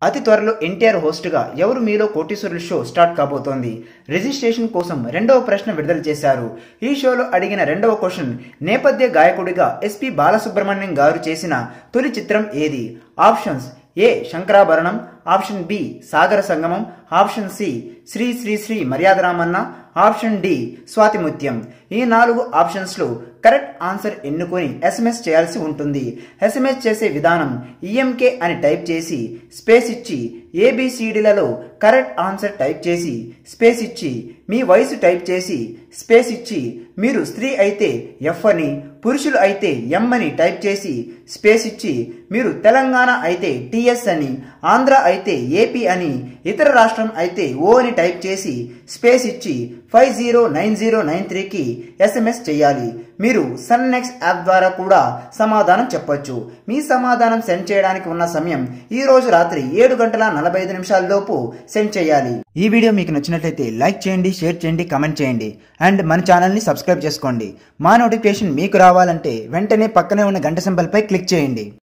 అతి త్వరలో ఎన్టీఆర్ హోస్ట్గా ఎవరు మీలో కోటీశ్వరుల షో స్టార్ట్ కాబోతోంది రిజిస్ట్రేషన్ కోసం రెండవ ప్రశ్న విడుదల చేశారు ఈ షోలో అడిగిన రెండవ క్వశ్చన్ నేపథ్య గాయకుడిగా ఎస్పి బాలసుబ్రహ్మణ్యం గారు చేసిన తొలి చిత్రం ఏది options A Sankarabharanam option B Sagara Sangamam option C Sri Sri Sri Maryadaramanna option D Swathimuthyam ఈ నాలుగు ఆప్షన్స్లో కరెక్ట్ ఆన్సర్ ఎన్నుకొని ఎస్ఎంఎస్ చేయాల్సి ఉంటుంది ఎస్ఎంఎస్ చేసే విధానం ఈఎంకే అని టైప్ చేసి స్పేస్ ఇచ్చి ఏబిసిడిలలో కరెక్ట్ ఆన్సర్ టైప్ చేసి స్పేస్ ఇచ్చి మీ వయసు టైప్ చేసి స్పేస్ ఇచ్చి మీరు స్త్రీ అయితే ఎఫ్ అని పురుషులు అయితే ఎం అని టైప్ చేసి స్పేస్ ఇచ్చి మీరు తెలంగాణ అయితే టిఎస్ అని ఆంధ్ర అయితే ఏపీ అని ఇతర రాష్ట్రం అయితే ఓ అని టైప్ చేసి స్పేస్ ఇచ్చి five zero nine zero nine త్రీకి ఎస్ఎంఎస్ చేయాలి మీరు సన్ నెక్స్ట్ యాప్ ద్వారా కూడా సమాధానం చెప్పొచ్చు మీ సమాధానం సెండ్ చేయడానికి ఉన్న సమయం ఈ రోజు రాత్రి ఏడు గంటల నలభై ఐదు నిమిషాల లోపు సెండ్ చేయాలి ఈ వీడియో మీకు నచ్చినట్లయితే లైక్ చేయండి షేర్ చేయండి కమెంట్ చేయండి అండ్ మన ఛానల్ని సబ్స్క్రైబ్ చేసుకోండి మా నోటిఫికేషన్ మీకు రావాలంటే వెంటనే పక్కనే ఉన్న గంట సింబల్పై క్లిక్ చేయండి